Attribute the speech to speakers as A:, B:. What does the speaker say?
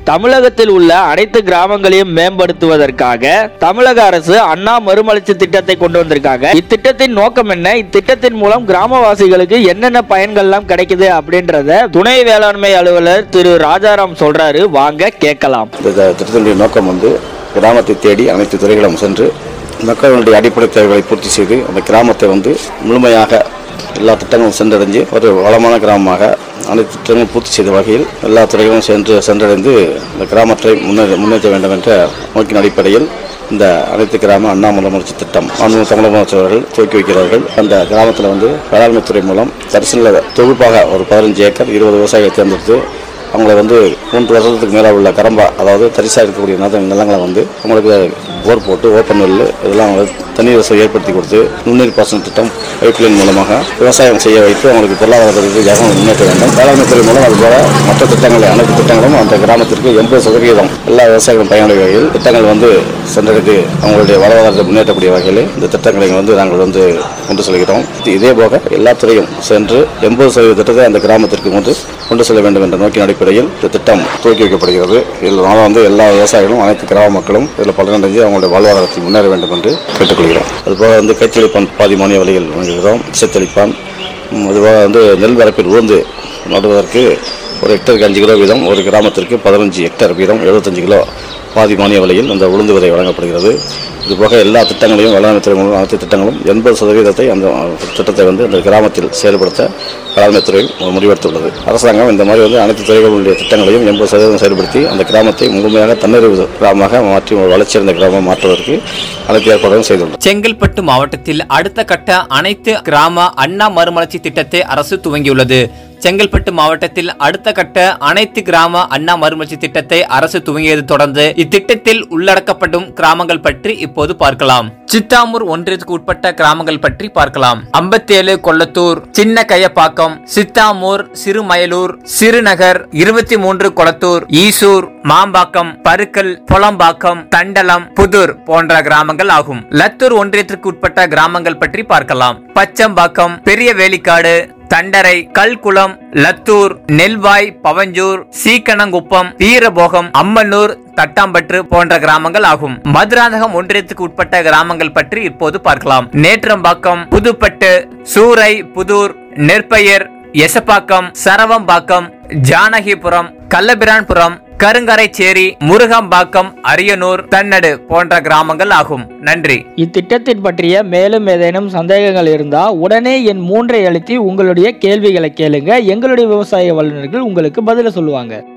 A: தமிழகத்தில் உள்ள அனைத்து கிராமங்களையும் மேம்படுத்துவதற்காக தமிழக அரசு அண்ணா மறுமலர்ச்சி திட்டத்தை கொண்டு வந்திருக்காங்க இத்திட்டத்தின் நோக்கம் என்ன இத்திட்டத்தின் மூலம் கிராமவாசிகளுக்கு என்னென்ன பயன்கள்லாம் கிடைக்குது அப்படின்றத துணை வேளாண்மை அலுவலர் திரு ராஜாராம் சொல்றாரு வாங்க கேட்கலாம்
B: இந்த த- திட்டத்தினுடைய நோக்கம் வந்து கிராமத்தை தேடி அனைத்து துறைகளும் சென்று மக்களுடைய அடிப்படை தேவைகளை பூர்த்தி செய்து அந்த கிராமத்தை வந்து முழுமையாக எல்லா திட்டங்களும் சென்றடைஞ்சு ஒரு வளமான கிராமமாக அனைத்து திட்டங்களும் பூர்த்தி செய்த வகையில் எல்லா துறைகளும் சென்று சென்றடைந்து இந்த கிராமத்தை முன்னே முன்னேற்ற வேண்டும் என்ற நோக்கின் அடிப்படையில் இந்த அனைத்து கிராம அண்ணாமலை முயற்சி திட்டம் மாண்பு தமிழக முதலமைச்சர் அவர்கள் துவக்கி வைக்கிறார்கள் அந்த கிராமத்தில் வந்து வேளாண்மை துறை மூலம் தரிசன தொகுப்பாக ஒரு பதினஞ்சு ஏக்கர் இருபது விவசாயிகளை தேர்ந்தெடுத்து அவங்கள வந்து மூன்று வருஷத்துக்கு மேலே உள்ள கரம்பா அதாவது தரிசாக இருக்கக்கூடிய நில நிலங்களை வந்து அவங்களுக்கு போர் போட்டு ஓப்பன் வெல் இதெல்லாம் வந்து தண்ணீர் வசதி ஏற்படுத்தி கொடுத்து நுண்ணீர் பாசன திட்டம் பைப்லைன் மூலமாக விவசாயம் செய்ய வைத்து அவங்களுக்கு பொருளாதார ரீதியாக முன்னேற்ற வேண்டும் வேளாண்மை துறை மூலம் அதுபோல மற்ற திட்டங்களை அனைத்து திட்டங்களும் அந்த கிராமத்திற்கு எண்பது சதவீதம் எல்லா விவசாயிகளும் பயனுடைய வகையில் திட்டங்கள் வந்து சென்றடைந்து அவங்களுடைய வாழ்வாதாரத்தை முன்னேற்றக்கூடிய வகையில் இந்த திட்டங்களை வந்து நாங்கள் வந்து கொண்டு செல்கிறோம் இதே போக எல்லா துறையும் சென்று எண்பது சதவீத திட்டத்தை அந்த கிராமத்திற்கு கொண்டு கொண்டு செல்ல வேண்டும் என்ற நோக்கின் அடிப்படையில் இந்த திட்டம் துவக்கி வைக்கப்படுகிறது இதில் வந்து எல்லா விவசாயிகளும் அனைத்து கிராம மக்களும் இதில் பலனடைஞ்சு அவங்களுடைய வாழ்வாதாரத்தை முன்னேற வேண்டும் என்று கேட்டுக்கொள்கிறோம் அதுபோக வந்து கைத்தளிப்பான் பாதி மானிய விலைகள் வழங்குகிறோம் இசைத்தளிப்பான் ம், அதுபோக வந்து நெல் வரப்பில் ஊர்ந்து நடுவதற்கு ஒரு ஹெக்டருக்கு அஞ்சு கிலோ வீதம் ஒரு கிராமத்திற்கு பதினஞ்சு ஹெக்டர் வீதம் எழுபத்தஞ்சு கிலோ பாதி மானிய விலையில் இந்த உளுந்து விதை வழங்கப்படுகிறது இதுபோக எல்லா திட்டங்களையும் வேளாண்மைத்துறை மூலம் அனைத்து திட்டங்களும் எண்பது சதவீதத்தை அந்த திட்டத்தை வந்து அந்த கிராமத்தில் செயல்படுத்த வேளாண்மைத்துறை முடிவெடுத்துள்ளது அரசாங்கம் இந்த மாதிரி வந்து அனைத்து துறைகளுடைய திட்டங்களையும் எண்பது சதவீதம் செயல்படுத்தி அந்த கிராமத்தை முழுமையாக தன்னிறைவு கிராமமாக மாற்றி ஒரு வளர்ச்சியடைந்த கிராமமாக மாற்றுவதற்கு அனைத்து ஏற்பாடுகளும் செய்துள்ளது
C: செங்கல்பட்டு மாவட்டத்தில் அடுத்த கட்ட அனைத்து கிராம அண்ணா மறுமலர்ச்சி திட்டத்தை அரசு துவங்கியுள்ளது செங்கல்பட்டு மாவட்டத்தில் அடுத்த கட்ட அனைத்து கிராம அண்ணா மறுமலர்ச்சி திட்டத்தை அரசு துவங்கியது தொடர்ந்து இத்திட்டத்தில் உள்ளடக்கப்படும் கிராமங்கள் பற்றி இப்போது பார்க்கலாம் சித்தாமூர் ஒன்றியத்துக்கு உட்பட்ட கிராமங்கள் பற்றி பார்க்கலாம் ஐம்பத்தேழு கொள்ளத்தூர் சின்ன கையப்பாக்கம் சித்தாமூர் சிறுமயலூர் சிறுநகர் இருபத்தி மூன்று கொளத்தூர் ஈசூர் மாம்பாக்கம் பருக்கல் பொலம்பாக்கம் தண்டலம் புதூர் போன்ற கிராமங்கள் ஆகும் லத்தூர் ஒன்றியத்திற்கு உட்பட்ட கிராமங்கள் பற்றி பார்க்கலாம் பச்சம்பாக்கம் பெரிய வேலிக்காடு தண்டரை கல்குளம் லத்தூர் நெல்வாய் பவஞ்சூர் சீக்கணங்குப்பம் வீரபோகம் அம்மனூர் தட்டாம்பற்று போன்ற கிராமங்கள் ஆகும் மதுராந்தகம் ஒன்றியத்துக்கு உட்பட்ட கிராமங்கள் பற்றி இப்போது பார்க்கலாம் நேற்றம்பாக்கம் புதுப்பட்டு சூரை புதூர் நெற்பெயர் எசப்பாக்கம் சரவம்பாக்கம் ஜானகிபுரம் கள்ளபிரான்புரம் கருங்கரைச்சேரி முருகம்பாக்கம் அரியனூர் தன்னடு போன்ற கிராமங்கள் ஆகும் நன்றி
A: இத்திட்டத்தின் பற்றிய மேலும் ஏதேனும் சந்தேகங்கள் இருந்தா உடனே என் மூன்றை அழுத்தி உங்களுடைய கேள்விகளை கேளுங்க எங்களுடைய விவசாய வல்லுநர்கள் உங்களுக்கு பதில சொல்லுவாங்க